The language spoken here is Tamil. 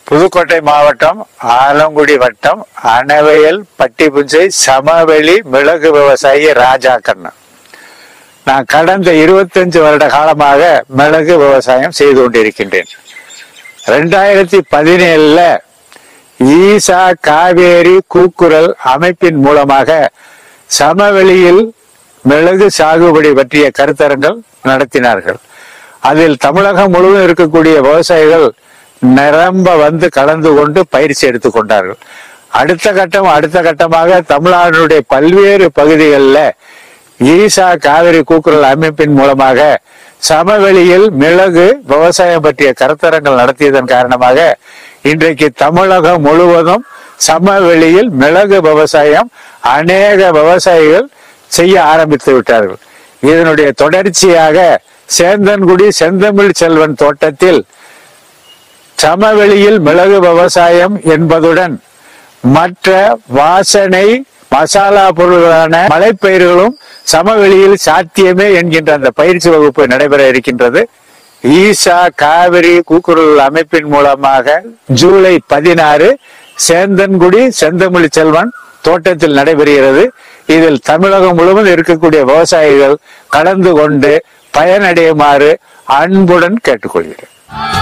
புதுக்கோட்டை மாவட்டம் ஆலங்குடி வட்டம் அணவையல் பட்டிப்புஞ்சை சமவெளி மிளகு விவசாயி ராஜா கண்ணன் நான் கடந்த இருபத்தஞ்சு வருட காலமாக மிளகு விவசாயம் செய்து கொண்டிருக்கின்றேன் ரெண்டாயிரத்தி பதினேழுல ஈசா காவேரி கூக்குரல் அமைப்பின் மூலமாக சமவெளியில் மிளகு சாகுபடி பற்றிய கருத்தரங்கள் நடத்தினார்கள் அதில் தமிழகம் முழுவதும் இருக்கக்கூடிய விவசாயிகள் நிரம்ப வந்து கலந்து கொண்டு பயிற்சி எடுத்துக் கொண்டார்கள் அடுத்த கட்டம் அடுத்த கட்டமாக தமிழ்நாடுடைய பல்வேறு பகுதிகளில் ஈசா காவிரி கூக்குரல் அமைப்பின் மூலமாக சமவெளியில் மிளகு விவசாயம் பற்றிய கருத்தரங்கள் நடத்தியதன் காரணமாக இன்றைக்கு தமிழகம் முழுவதும் சமவெளியில் மிளகு விவசாயம் அநேக விவசாயிகள் செய்ய ஆரம்பித்து விட்டார்கள் இதனுடைய தொடர்ச்சியாக சேந்தன்குடி செந்தமிழ் செல்வன் தோட்டத்தில் சமவெளியில் மிளகு விவசாயம் என்பதுடன் மற்ற வாசனை மசாலா பொருள்களான மலைப்பயிர்களும் சமவெளியில் சாத்தியமே என்கின்ற அந்த பயிற்சி வகுப்பு நடைபெற இருக்கின்றது ஈசா காவிரி கூக்குரல் அமைப்பின் மூலமாக ஜூலை பதினாறு சேந்தன்குடி செந்தமிழ் செல்வன் தோட்டத்தில் நடைபெறுகிறது இதில் தமிழகம் முழுவதும் இருக்கக்கூடிய விவசாயிகள் கலந்து கொண்டு பயனடையுமாறு அன்புடன் கேட்டுக்கொள்கிறேன்